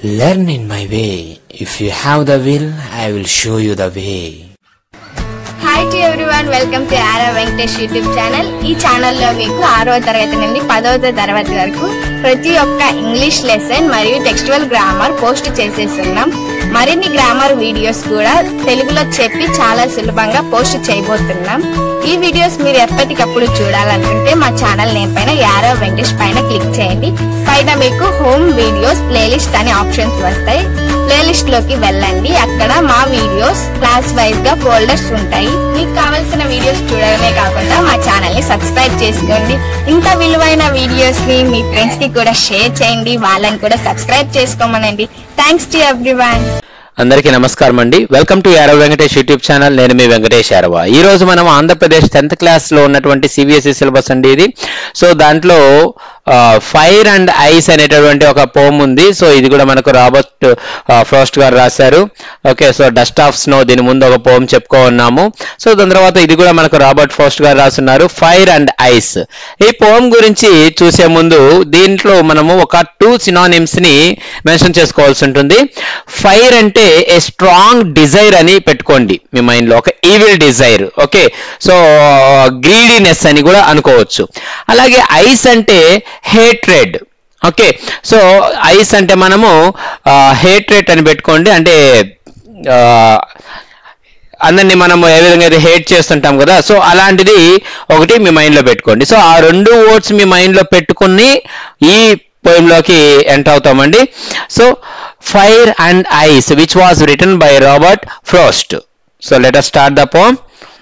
Learn in my way. If you have the will, I will show you the way. Hi to everyone welcome to arrow Venkatesh YouTube channel ఈ ఛానల్లో మీకు ఆరో తరగతి నుండి పదవ తరగతి వరకు ప్రతి ఒక్క ఇంగ్లీష్ లెసన్ మరియు టెక్స్టువల్ గ్రామర్ పోస్ట్ చేసేస్తున్నాం మరిన్ని గ్రామర్ వీడియోస్ కూడా తెలుగులో చెప్పి చాలా సులభంగా పోస్ట్ చేయబోతున్నాం ఈ వీడియోస్ మీరు ఎప్పటికప్పుడు చూడాలనుకుంటే మా ఛానల్ నేమ్ పైన యారో వెంకటేష్ పైన క్లిక్ చేయండి పైన మీకు హోమ్ వీడియోస్ ప్లేలిస్ట్ అనే ఆప్షన్స్ వస్తాయి ప్లేలిస్ట్ లోకి వెళ్ళండి అక్కడ మా వీడియోస్ క్లాస్ వైజ్ గా ఫోల్డర్స్ ఉంటాయి మీకు కావాల్సిన వీడియోస్ చూడడమే కాకుండా మా ఛానల్ ని సబ్స్క్రైబ్ చేసుకోండి ఇంత విలువైన వీడియోస్ ని మీ ఫ్రెండ్స్ కి కూడా షేర్ చేయండి వాళ్ళని కూడా సబ్స్క్రైబ్ చేసుకోమనండి థ్యాంక్స్ టు ఎవ్రీవన్ అందరికీ నమస్కారం అండి welcome to arrow Venkatesh YouTube channel నేను మీ వెంకటేష్ యారవ ఈ రోజు మనం ఆంధ్రప్రదేశ్ టెన్త్ క్లాస్ లో ఉన్నటువంటి సిబిఎస్ఈ సిలబస్ అండి ఇది సో దాంట్లో ఫైర్ అండ్ ఐస్ అనేటటువంటి ఒక పోమ్ ఉంది సో ఇది కూడా మనకు రాబర్ట్ ఫ్రోస్ట్ గారు రాశారు okay so dust of snow దీని ముందు ఒక పోమ్ చెప్పుకో ఉన్నాము సో దాని తర్వాత ఇది కూడా మనకు రాబర్ట్ ఫోస్ట్ గారు రాస్తున్నారు ఫైర్ అండ్ ఐస్ ఈ పోమ్ గురించి చూసే ముందు దీంట్లో మనము ఒక టూ సినానిమ్స్ ని మెన్షన్ చేసుకోవాల్సి ఉంటుంది ఫైర్ అంటే ఏ స్ట్రాంగ్ డిజైర్ అని పెట్టుకోండి మీ మైండ్ లో ఒక evil desire okay so greediness అని కూడా అనుకోవచ్చు అలాగే ఐస్ అంటే హేట్రెడ్ ఓకే సో ఐస్ అంటే మనము హేట్రెడ్ అని పెట్టుకోండి అంటే ఆ, అందరినీ మనం ఏ విధంగా అయితే హేట్ చేస్తుంటాం కదా సో అలాంటిది ఒకటి మీ మైండ్ లో పెట్టుకోండి సో ఆ రెండు వర్డ్స్ మీ మైండ్ లో పెట్టుకుని ఈ పోయంలోకి ఎంటర్ అవుతామండి so fire and ice which was written by Robert Frost so let us start the poem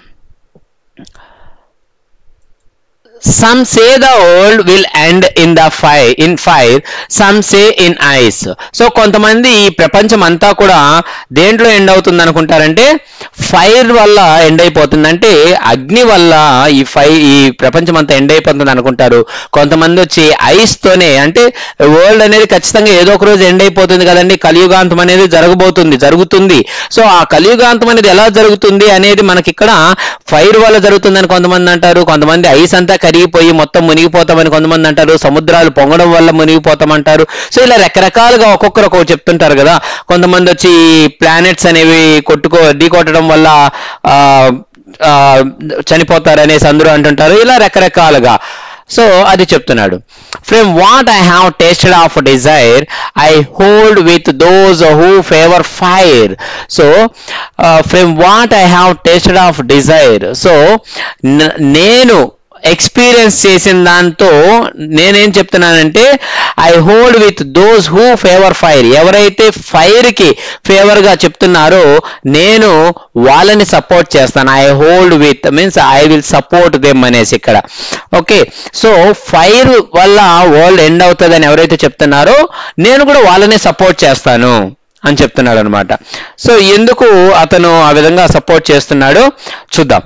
some say the world will end in the fire in fire some say in ice so కొంతమంది ఈ ప్రపంచం అంతా కూడా దేంట్లో end అవుతుంది అనుకుంటారంటే fire వల్ల end అయిపోతుంది అంటే అగ్ని వల్ల ఈ ఫై ఈ ప్రపంచం అంతా ఎండ్ అయిపోతుంది అనుకుంటారు కొంతమంది వచ్చి ఐస్ తోనే అంటే వరల్డ్ అనేది ఖచ్చితంగా ఏదో ఒక రోజు ఎండ్ అయిపోతుంది కదండి కలియుగాంతం అనేది జరగబోతుంది జరుగుతుంది సో ఆ కలియుగాంతం అనేది ఎలా జరుగుతుంది అనేది మనకి ఇక్కడ ఫైర్ వల్ల జరుగుతుందని కొంతమంది అంటారు కొంతమంది ఐస్ అంతా కరిగిపోయి మొత్తం మునిగిపోతామని కొంతమంది అంటారు సముద్రాలు పొంగడం వల్ల మునిగిపోతామంటారు సో ఇలా రకరకాలుగా ఒక్కొక్కరు ఒక్కొక్కటి చెప్తుంటారు కదా కొంతమంది వచ్చి ప్లానెట్స్ అనేవి కొట్టుకో ఢీకొట్టడం వల్ల ఆ, ఆ, చనిపోతారు అనేసి అందరూ అంటుంటారు ఇలా రకరకాలుగా సో అది చెప్తున్నాడు from what I have tasted of desire I hold with those who favour fire so from what I have tasted of desire so నేను ఎక్స్పీరియన్స్ చేసిన దాంతో నేనేం చెప్తున్నానంటే I hold with those who favour fire ఎవరైతే fire కి favour గా చెప్తున్నారో నేను వాళ్ళని సపోర్ట్ చేస్తాను I hold with means I will support them అనేసి ఇక్కడ ఓకే సో ఫైర్ వల్ల వరల్డ్ ఎండ్ అవుతుందని ఎవరైతే చెప్తున్నారో నేను కూడా వాళ్ళని సపోర్ట్ చేస్తాను అని చెప్తున్నాడు అనమాట సో ఎందుకు అతను ఆ విధంగా సపోర్ట్ చేస్తున్నాడో చూద్దాం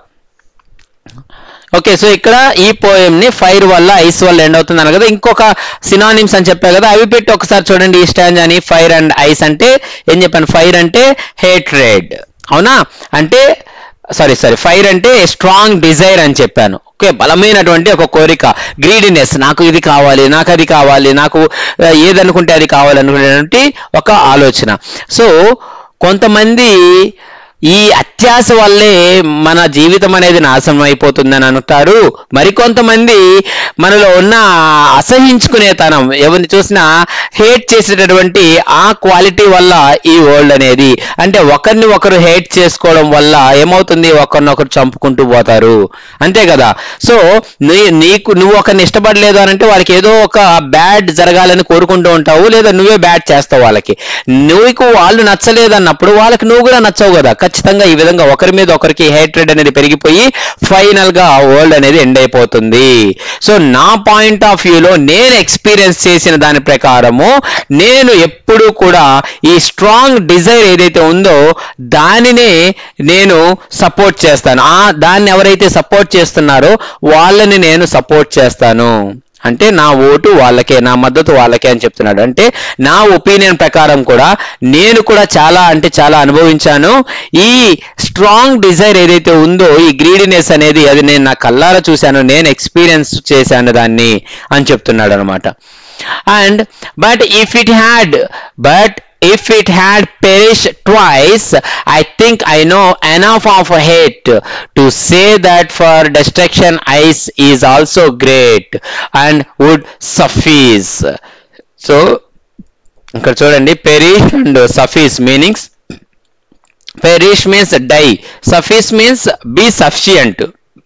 ఓకే సో ఇక్కడ ఈ పోయం ని ఫైర్ వల్ల ఐస్ వల్ల ఎండ్ అవుతుంది అన్నారు కదా ఇంకొక సినానిమ్స్ అని చెప్పా కదా అవి పెట్టి ఒకసారి చూడండి ఈ స్టాండ్ అని ఫైర్ అండ్ ఐస్ అంటే ఏం చెప్పాను ఫైర్ అంటే హేట్రేడ్ అవునా అంటే సారీ సారీ ఫైర్ అంటే స్ట్రాంగ్ డిజైర్ అని చెప్పాను ఓకే బలమైనటువంటి ఒక కోరిక గ్రీడినెస్ నాకు ఇది కావాలి నాకు అది కావాలి నాకు ఆ, ఏదనుకుంటే అది కావాలి అనుకునేటువంటి ఒక ఆలోచన సో కొంతమంది ఈ అత్యాశ వల్లే మన జీవితం అనేది నాశనం అయిపోతుందని అంటారు మరికొంతమంది మనలో ఉన్న అసహించుకునేతనం ఎవరిని చూసినా హేట్ చేసేటటువంటి ఆ క్వాలిటీ వల్ల ఈ వరల్డ్ అనేది అంటే ఒకరిని ఒకరు హేట్ చేసుకోవడం వల్ల ఏమవుతుంది ఒకరినొకరు చంపుకుంటూ పోతారు అంతే కదా సో నీ నీకు నువ్వు ఒకరిని ఇష్టపడలేదు అని అంటే వాళ్ళకి ఏదో ఒక బ్యాడ్ జరగాలని కోరుకుంటూ ఉంటావు లేదా నువ్వే బ్యాడ్ చేస్తావు వాళ్ళకి నువ్వు వాళ్ళు నచ్చలేదు అన్నప్పుడు వాళ్ళకి నువ్వు కూడా నచ్చవు కదా ఖచ్చితంగా ఈ విధంగా ఒకరి మీద ఒకరికి హేట్రెడ్ అనేది పెరిగిపోయి ఫైనల్ గా వరల్డ్ అనేది ఎండ్ అయిపోతుంది సో నా పాయింట్ ఆఫ్ వ్యూలో నేను ఎక్స్పీరియన్స్ చేసిన దాని ప్రకారము నేను ఎప్పుడూ కూడా ఈ స్ట్రాంగ్ డిజైర్ ఏదైతే ఉందో దానినే నేను సపోర్ట్ చేస్తాను ఆ దాన్ని ఎవరైతే సపోర్ట్ చేస్తున్నారో వాళ్ళని నేను సపోర్ట్ చేస్తాను అంటే నా ఓటు వాళ్ళకే నా మద్దతు వాళ్ళకే అని చెప్తున్నాడు అంటే నా ఒపీనియన్ ప్రకారం కూడా నేను కూడా చాలా అంటే చాలా అనుభవించాను ఈ స్ట్రాంగ్ డిజైర్ ఏదైతే ఉందో ఈ గ్రీడినెస్ అనేది అది నేను నా కల్లారా చూశాను నేను ఎక్స్పీరియన్స్ చేశాను దాన్ని అని చెప్తున్నాడు అనమాట and but if it had but if it had perished twice, I think I know enough of hate to say that for destruction ice is also great and would suffice. So, ఇక్కడ చూడండి perish and suffice meanings perish means die suffice means be sufficient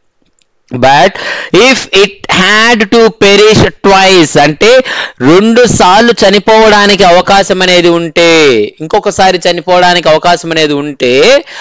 but if it had to perish twice అంటే రెండు సార్లు చనిపోవడానికి అవకాశం అనేది ఉంటే ఇంకొకసారి చనిపోవడానికి అవకాశం అనేది ఉంటే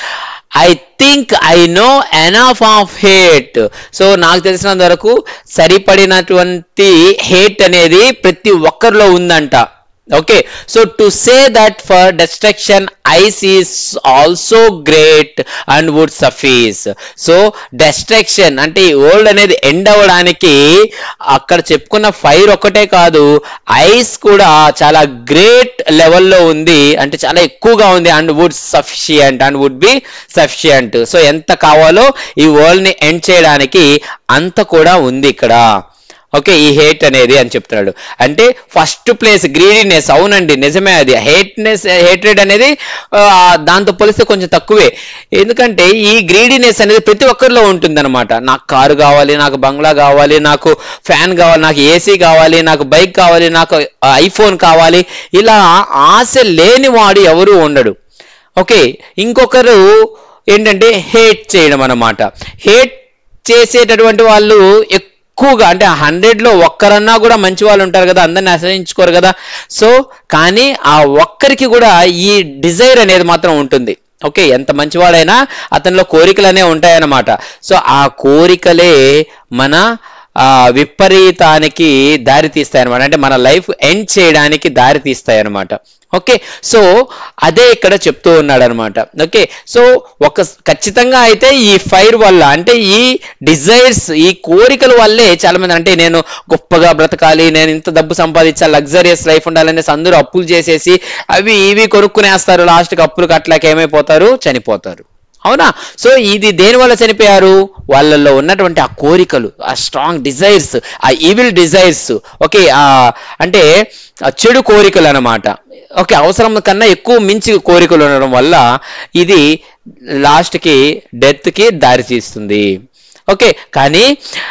I think I know enough of hate so నాకు తెలిసినంత వరకు సరిపడినటువంటి హేట్ అనేది ప్రతి ఒక్కరిలో ఉందంట okay so to say that for destruction ice is also great and would suffice so destruction అంటే ఈ వరల్డ్ అనేది ఎండ్ అవ్వడానికి అక్కడ చెప్పుకున్న ఫైర్ ఒక్కటే కాదు ఐస్ కూడా చాలా గ్రేట్ లెవెల్లో ఉంది అంటే చాలా ఎక్కువగా ఉంది and would sufficient and would be sufficient so ఎంత కావాలో ఈ వరల్డ్ ని ఎండ్ చేయడానికి అంత కూడా ఉంది ఇక్కడ ఓకే ఈ హేట్ అనేది అని చెప్తున్నాడు అంటే ఫస్ట్ ప్లేస్ గ్రీడీనెస్ అవునండి నిజమే అది హేట్నెస్ హేట్రెడ్ అనేది ఆ, దాంతో పోలిస్తే కొంచెం తక్కువే ఎందుకంటే ఈ గ్రీడీనెస్ అనేది ప్రతి ఒక్కరిలో ఉంటుందన్నమాట నాకు కారు కావాలి నాకు బంగ్లా కావాలి నాకు ఫ్యాన్ కావాలి నాకు ఏసీ కావాలి నాకు బైక్ కావాలి నాకు ఐఫోన్ కావాలి ఇలా ఆశ లేని వాడు ఎవరు ఉండడు ఓకే ఇంకొకరు ఏంటంటే హేట్ చేయడం అన్నమాట హేట్ చేసేటటువంటి వాళ్ళు ఎక్కువగా అంటే హండ్రెడ్ లో ఒక్కరన్నా కూడా మంచి వాళ్ళు ఉంటారు కదా అందరిని ఆశ్రయించుకోరు కదా సో కానీ ఆ ఒక్కరికి కూడా ఈ డిజైర్ అనేది మాత్రం ఉంటుంది ఓకే ఎంత మంచివాడైనా అతనిలో కోరికలనే ఉంటాయన్నమాట సో ఆ కోరికలే మన ఆ విపరీతానికి దారి తీస్తాయి అనమాట అంటే మన లైఫ్ ఎండ్ చేయడానికి దారి తీస్తాయి అనమాట ఓకే సో అదే ఇక్కడ చెప్తూ ఉన్నాడు అనమాట ఓకే సో ఒక ఖచ్చితంగా అయితే ఈ ఫైర్ వల్ల అంటే ఈ డిజైర్స్ ఈ కోరికల వల్లే చాలా మంది అంటే నేను గొప్పగా బ్రతకాలి నేను ఇంత డబ్బు సంపాదించాలి లగ్జరియస్ లైఫ్ ఉండాలనేసి అందరూ అప్పులు చేసేసి అవి ఇవి కొనుక్కునేస్తారు లాస్ట్కి అప్పులు కట్టలేక ఏమైపోతారు చనిపోతారు అవునా సో ఇది దేని వల్ల చనిపోయారు వాళ్ళల్లో ఉన్నటువంటి ఆ కోరికలు ఆ స్ట్రాంగ్ డిజైర్స్ ఆ ఈవిల్ డిజైర్స్ ఓకే ఆ అంటే ఆ చెడు కోరికలు అన్నమాట ఓకే అవసరం కన్నా ఎక్కువ మించి కోరికలు ఉండడం వల్ల ఇది లాస్ట్కి డెత్కి దారి తీస్తుంది ఓకే కానీ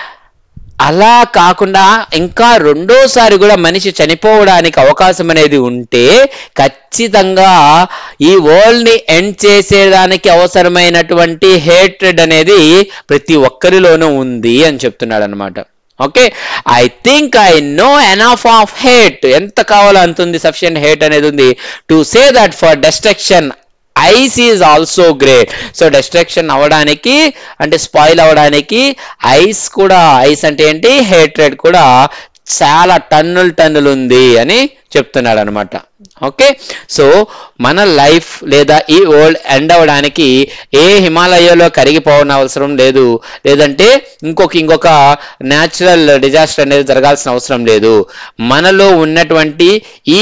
అలా కాకుండా ఇంకా రెండోసారి కూడా మనిషి చనిపోవడానికి అవకాశం అనేది ఉంటే ఖచ్చితంగా ఈ వరల్డ్ ని ఎండ్ చేసేదానికి అవసరమైనటువంటి హేట్రెడ్ అనేది ప్రతి ఒక్కరిలోనూ ఉంది అని చెప్తున్నాడు అనమాట okay I think I know enough of hate ఎంత కావాలో అంత ఉంది సఫిషియంట్ హేట్ అనేది ఉంది to say that for destruction ice is also great so destruction అవ్వడానికి అంటే స్పాయిల్ అవ్వడానికి ఐస్ కూడా ఐస్ అంటే ఏంటి హేట్రెడ్ కూడా చాలా టన్నులు టన్నులు ఉంది అని చెప్తున్నాడు అనమాట ఓకే సో మన లైఫ్ లేదా ఈ వరల్డ్ ఎండ్ అవ్వడానికి ఏ హిమాలయాలో కరిగిపోవడం అవసరం లేదు లేదంటే ఇంకొక ఇంకొక న్యాచురల్ డిజాస్టర్ అనేది జరగాల్సిన అవసరం లేదు మనలో ఉన్నటువంటి ఈ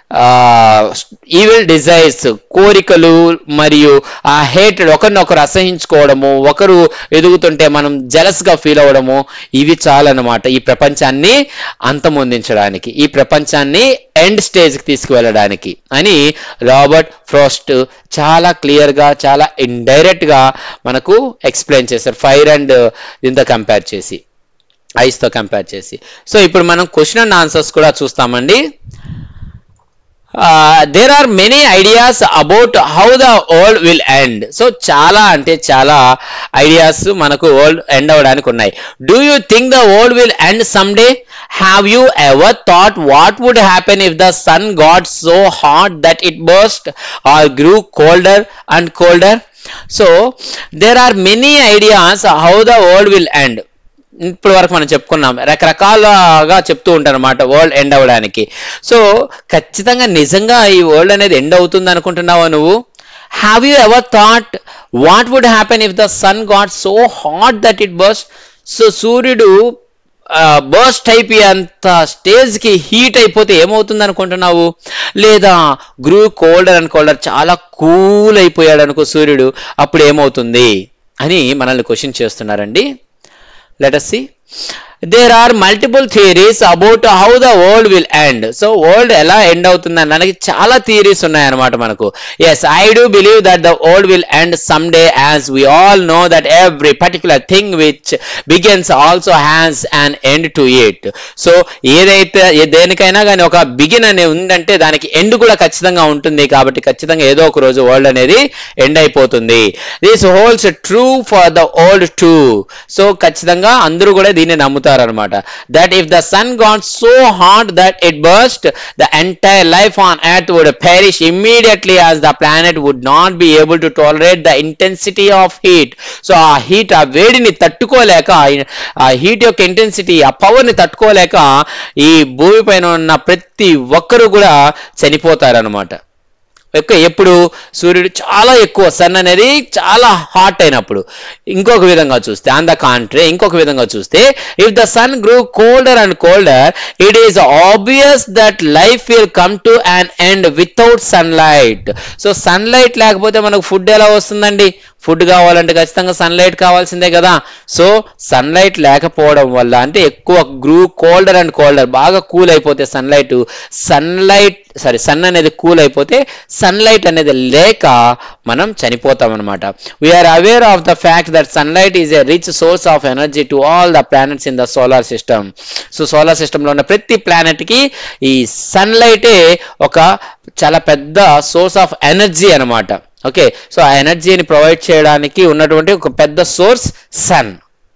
ఈవిల్ డిజైర్స్ కోరికలు మరియు ఆ హేటెడ్ ఒకరినొకరు అసహించుకోవడము ఒకరు ఎదుగుతుంటే మనం జలస్ గా ఫీల్ అవ్వడము ఇవి చాలన్నమాట ఈ ప్రపంచాన్ని అంతమొందించడానికి ఈ ప్రపంచాన్ని ఎండ్ స్టేజ్ కి తీసుకువెళ్ళడానికి అని రాబర్ట్ ఫ్రోస్ట్ చాలా క్లియర్ గా చాలా ఇండైరెక్ట్ గా మనకు ఎక్స్ప్లెయిన్ చేశారు ఫైర్ అండ్ దీంతో కంపేర్ చేసి ఐస్ తో కంపేర్ చేసి సో ఇప్పుడు మనం క్వశ్చన్ అండ్ ఆన్సర్స్ కూడా చూస్తామండి there are many ideas about how the world will end so చాలా అంటే చాలా ఐడియాస్ మనకు వరల్డ్ ఎండ్ అవ్వడానికి ఉన్నాయి do you think the world will end someday have you ever thought what would happen if the sun got so hot that it burst or grew colder and colder so there are many ideas how the world will end ఇప్పటి వరకు మనం చెప్పుకున్నాం రకరకాలుగా చెప్తూ ఉంటారు అనమాట world end అవ్వడానికి so ఖచ్చితంగా నిజంగా ఈ వరల్డ్ అనేది ఎండ్ అవుతుంది అనుకుంటున్నావా నువ్వు have you ever thought what would happen if the sun got so hot that it burst so సూర్యుడు బర్స్ట్ అయిపోయి అంత స్టేజ్ కి హీట్ అయిపోతే ఏమవుతుంది అనుకుంటున్నావు లేదా గ్రూ కోల్డర్ అండ్ కోల్డర్ చాలా కూల్ అయిపోయాడు అనుకో సూర్యుడు అప్పుడు ఏమవుతుంది అని మనల్ని క్వశ్చన్ చేస్తున్నారండి let us see there are multiple theories about how the world will end so world ఎలా ఎండ్ అవుతుంది అనడానికి చాలా థియరీస్ ఉన్నాయన్నమాట మనకు yes I do believe that the world will end someday as we all know that every particular thing which begins also has an end to it so ఏదైతే ఏ- దేనికైనా కానీ ఒక బిగిన్ అనే ఉందంటే దానికి ఎండ్ కూడా ఖచ్చితంగా ఉంటుంది కాబట్టి ఖచ్చితంగా ఏదో ఒక రోజు వరల్డ్ అనేది ఎండ్ అయిపోతుంది this holds true for the old too so ఖచ్చితంగా అందరూ కూడా దీన్ని నమ్ముతారు అనమాట that if the sun got so hot that it burst the entire life on earth would perish immediately as the planet would not be able to tolerate the intensity of heat so ఆ heat ఆ వేడిని తట్టుకోలేక ఆ- ఆ heat యొక్క intensity ఆ power ని తట్టుకోలేక ఈ భూమి పైన ఉన్న ప్రతి ఒక్కరు కూడా చనిపోతారనమాట ఎక్కువ ఎప్పుడు సూర్యుడు చాలా ఎక్కువ సన్ అనేది చాలా హాట్ అయినప్పుడు ఇంకొక విధంగా చూస్తే ఆన్ ద కాంట్రీ ఇంకొక విధంగా చూస్తే if the sun grew colder and colder it is obvious that life will come to an end without sunlight so sunlight లేకపోతే మనకు ఫుడ్ ఎలా వస్తుందండి ఫుడ్ కావాలంటే ఖచ్చితంగా సన్లైట్ కావాల్సిందే కదా సో సన్లైట్ లేకపోవడం వల్ల అంటే ఎక్కువ గ్రూ కోల్డర్ అండ్ కోల్డర్ బాగా కూల్ అయిపోతే సన్లైట్ సన్లైట్ సారీ సన్ అనేది కూల్ అయిపోతే సన్లైట్ అనేది లేక మనం చనిపోతాం అనమాట we are aware of the fact that sunlight is a rich source of energy to all the planets in the solar system so solar సిస్టంలో ఉన్న ప్రతి planet కి ఈ సన్లైటే ఒక చాలా పెద్ద సోర్స్ ఆఫ్ ఎనర్జీ అన్నమాట ఓకే సో ఆ ఎనర్జీని ప్రొవైడ్ చేయడానికి ఉన్నటువంటి ఒక పెద్ద సోర్స్ సన్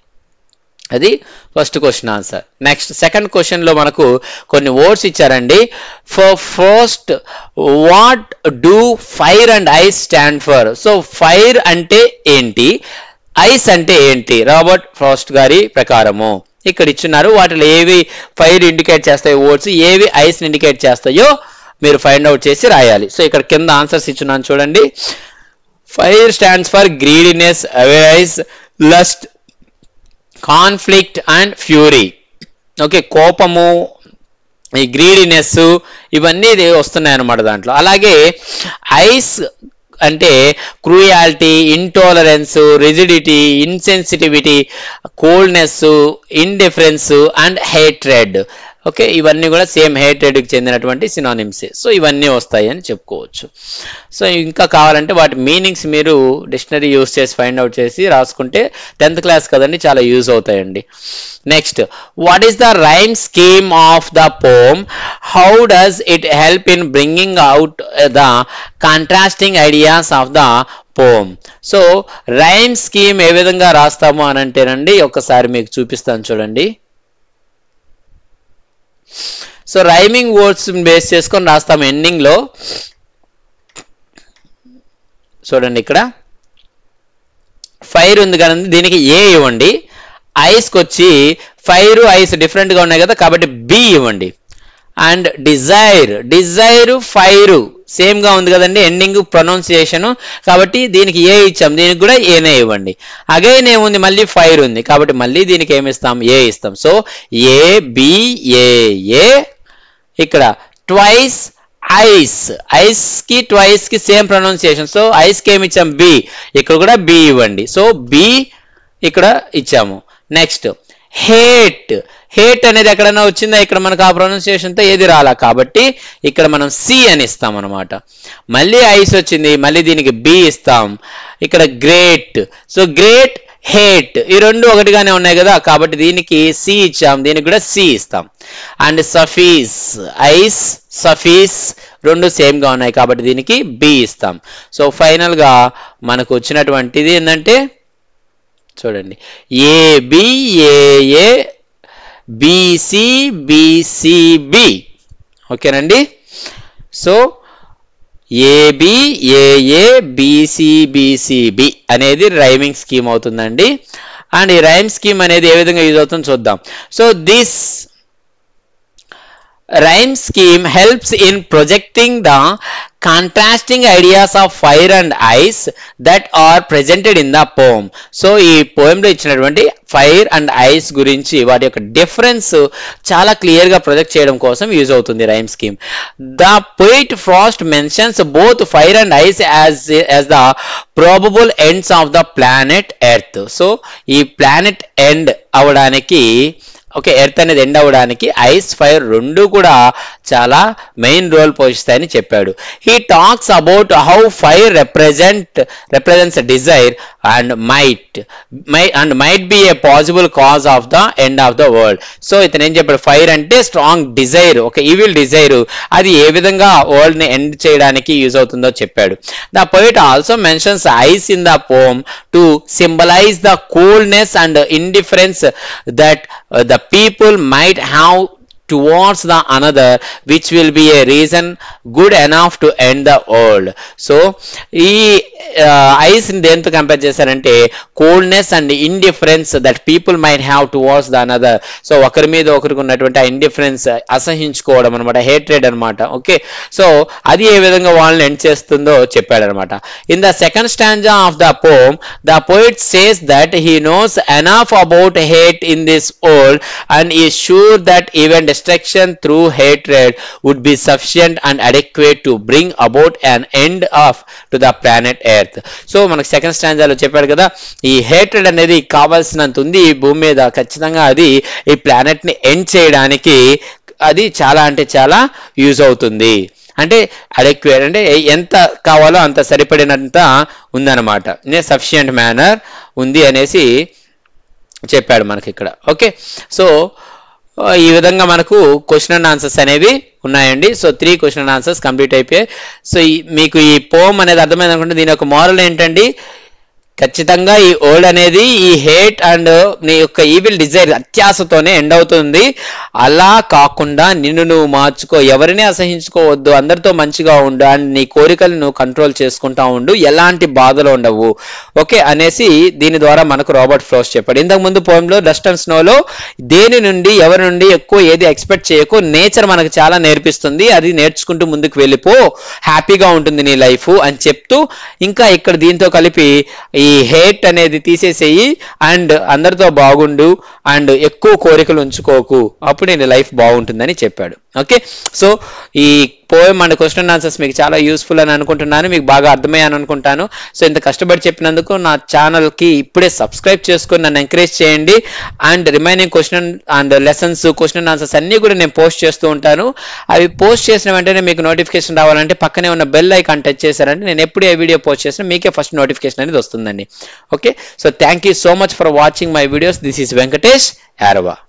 అది first question answer next second question లో మనకు కొన్ని వర్డ్స్ ఇచ్చారండి for first what do fire and ice stand for so fire అంటే ఏంటి ఐస్ అంటే ఏంటి రాబర్ట్ ఫ్రాస్ట్ గారి ప్రకారము ఇక్కడ ఇచ్చున్నారు వాటిలో ఏవి ఫైర్ ఇండికేట్ చేస్తాయో వర్డ్స్ ఏవి ఐస్ ఇండికేట్ చేస్తాయో మీరు ఫైండ్ అవుట్ చేసి రాయాలి సో ఇక్కడ కింద ఆన్సర్స్ ఇచ్చున్నాను చూడండి fire stands for greediness avarice lust conflict and fury okay కోపము ఈ గ్రీడినెస్ ఇవన్నీ ఇది వస్తున్నాయి అన్నమాట దాంట్లో అలాగే ఐస్ అంటే cruelty intolerance rigidity insensitivity coldness indifference and hatred okay ఇవన్నీ కూడా సేమ్ హేట్రెడ్కి చెందినటువంటి సినానిమ్స్ సో ఇవన్నీ వస్తాయి అని చెప్పుకోవచ్చు సో ఇంకా కావాలంటే వాటి మీనింగ్స్ మీరు డిక్షనరీ యూస్ చేసి ఫైండ్ అవుట్ చేసి రాసుకుంటే టెన్త్ క్లాస్ కదండి చాలా యూజ్ అవుతాయండి next what is the rhyme scheme of the poem how does it help in bringing out the contrasting ideas of the poem so rhyme scheme ఏ విధంగా రాస్తాము అని అంటేనండి ఒకసారి మీకు చూపిస్తాను చూడండి సో రైమింగ్ వర్డ్స్ బేస్ చేసుకొని రాస్తాం ఎండింగ్ లో చూడండి ఇక్కడ ఫైర్ ఉంది కానీ దీనికి ఏ ఇవ్వండి ఐస్కి వచ్చి ఫైర్ ఐస్ డిఫరెంట్ గా ఉన్నాయి కదా కాబట్టి బి ఇవ్వండి and desire desire fire same గా ఉంది కదండి ఎండింగ్ ప్రొనౌన్సియేషన్ కాబట్టి దీనికి ఏ ఇచ్చాం దీనికి కూడా ఏనే ఇవ్వండి అగైన్ ఏముంది మళ్ళీ ఫైర్ ఉంది కాబట్టి మళ్ళీ దీనికి ఏమి ఇస్తాం ఏ ఇస్తాం so A B A A ఇక్కడ ట్వైస్ ఐస్ ఐస్ కి ట్వైస్ కి సేమ్ ప్రొనౌన్సియేషన్ సో ఐస్ కి ఏమి ఇచ్చాం బి ఇక్కడ కూడా బి ఇవ్వండి సో బి ఇక్కడ ఇచ్చాము నెక్స్ట్ హేట్ హేట్ అనేది ఎక్కడైనా వచ్చిందా ఇక్కడ మనకు ఆ ప్రొనౌన్సియేషన్ తో ఏది రాలా కాబట్టి ఇక్కడ మనం సి అని ఇస్తాం అనమాట మళ్ళీ ఐస్ వచ్చింది మళ్ళీ దీనికి బి ఇస్తాం ఇక్కడ గ్రేట్ సో గ్రేట్ హేట్ ఈ రెండు ఒకటిగానే ఉన్నాయి కదా కాబట్టి దీనికి సి ఇచ్చాం దీనికి కూడా సి ఇస్తాం అండ్ సఫీస్ ఐస్ సఫీస్ రెండు సేమ్ గా ఉన్నాయి కాబట్టి దీనికి బి ఇస్తాం సో ఫైనల్ గా మనకు వచ్చినటువంటిది ఏంటంటే చూడండి A B A A B C B C B ఓకేనండి సో ఏబి ఏఏ బీసీబీసీబి అనేది రైమింగ్ స్కీమ్ అవుతుందండి అండ్ ఈ రైమ్ స్కీమ్ అనేది ఏ విధంగా యూజ్ అవుతుందో చూద్దాం so this rhyme scheme helps in projecting the contrasting ideas of fire and ice that are presented in the poem so ఈ poem లో ఇచ్చినటువంటి ఫైర్ అండ్ ఐస్ గురించి వాటి యొక్క డిఫరెన్స్ చాలా క్లియర్ గా ప్రొజెక్ట్ చేయడం కోసం యూజ్ అవుతుంది rhyme scheme the poet Frost mentions both fire and ice as as the probable ends of the planet earth so ఈ ప్లానెట్ ఎండ్ అవడానికి ఓకే ఎర్త్ అనేది ఎండ్ అవ్వడానికి ఐస్ ఫైర్ రెండు కూడా చాలా మెయిన్ రోల్ పోషిస్తాయని చెప్పాడు he talks about how fire represent represents desire and might my and might be a possible cause of the end of the world so ఇతను ఏం చెప్పాడు ఫైర్ అంటే స్ట్రాంగ్ డిజైర్ ఒక ఈవిల్ డిజైర్ అది ఏ విధంగా వరల్డ్ ని ఎండ్ చేయడానికి యూజ్ అవుతుందో చెప్పాడు the poet also mentions ice in the poem to symbolize the coolness and indifference that the people might have towards the another which will be a reason good enough to end the world so ఈ ice ని దేంతో compare చేశారంటే coldness and indifference that people might have towards the another so ఒకరి మీద ఒకరికి ఉన్నటువంటి ఆ indifference అసహించుకోవడం అనమాట హేట్రేడ్ అనమాట ఓకే సో అది ఏ విధంగా వాళ్ళని ఎండ్ చేస్తుందో చెప్పాడు అనమాట in the second stanza of the poem the poet says that he knows enough about hate in this world and I sure that even destruction through hatred would be sufficient and adequate to bring about an end of to the planet earth so మనకు second స్టాంజాలో చెప్పాడు కదా ఈ hatred అనేది కావాల్సినంత ఉంది ఈ భూమి మీద ఖచ్చితంగా అది ఈ planet ని ఎండ్ చేయడానికి అది చాలా అంటే చాలా యూజ్ అవుతుంది అంటే అడెక్వేట్ అంటే ఎంత కావాలో అంత సరిపడినంత ఉందన్నమాట నే సఫిషియంట్ మేనర్ ఉంది అనేసి చెప్పాడు మనకి ఇక్కడ ఓకే సో ఈ విధంగా మనకు క్వశ్చన్ అండ్ ఆన్సర్స్ అనేవి ఉన్నాయండి so three question and answers complete అయిపోయాయి సో ఈ- మీకు ఈ పోమ్ అనేది అర్థమైంది అనుకుంటే దీని యొక్క మోరల్ ఏంటండి ఖచ్చితంగా ఈ ఓల్డ్ అనేది ఈ హేట్ అండ్ నీ యొక్క ఈవిల్ డిజైర్ అత్యాసతోనే ఎండ్ అవుతుంది అలా కాకుండా నిన్ను నువ్వు మార్చుకో ఎవరిని అసహించుకోవద్దు అందరితో మంచిగా ఉండు అండ్ నీ కోరికలు నువ్వు కంట్రోల్ చేసుకుంటా ఉండు ఎలాంటి బాధలు ఉండవు ఓకే అనేసి దీని ద్వారా మనకు రాబర్ట్ ఫ్రోస్ చెప్పాడు ఇంతకు ముందు పోయంలో డస్ట్ అండ్ స్నోలో దేని నుండి ఎవరి నుండి ఎక్కువ ఏది ఎక్స్పెక్ట్ చేయకు నేచర్ మనకు చాలా నేర్పిస్తుంది అది నేర్చుకుంటూ ముందుకు వెళ్ళిపో హ్యాపీగా ఉంటుంది నీ లైఫ్ అని చెప్తూ ఇంకా ఇక్కడ దీంతో కలిపి ఈ హేట్ అనేది తీసేసేయి అండ్ అందరితో బాగుండు అండ్ ఎక్కువ కోరికలు ఉంచుకోకు అప్పుడు నీ లైఫ్ బాగుంటుందని చెప్పాడు ఓకే సో ఈ పోయం అండ్ క్వశ్చన్ ఆన్సర్స్ మీకు చాలా యూస్ఫుల్ అని అనుకుంటున్నాను మీకు బాగా అర్థమయ్యాను అనుకుంటాను సో ఇంత కష్టపడి చెప్పినందుకు నా ఛానల్కి ఇప్పుడే సబ్స్క్రైబ్ చేసుకొని నన్ను ఎంకరేజ్ చేయండి and remaining question and lessons question answers అన్నీ కూడా నేను పోస్ట్ చేస్తూ ఉంటాను అవి పోస్ట్ చేసిన వెంటనే మీకు నోటిఫికేషన్ రావాలంటే పక్కనే ఉన్న బెల్ ఐకాన్ టచ్ చేశారంటే నేను ఎప్పుడు ఏ వీడియో పోస్ట్ చేసినా మీకే ఫస్ట్ నోటిఫికేషన్ అనేది వస్తుందండి okay so thank you so much for watching my videos this is Venkatesh యారవా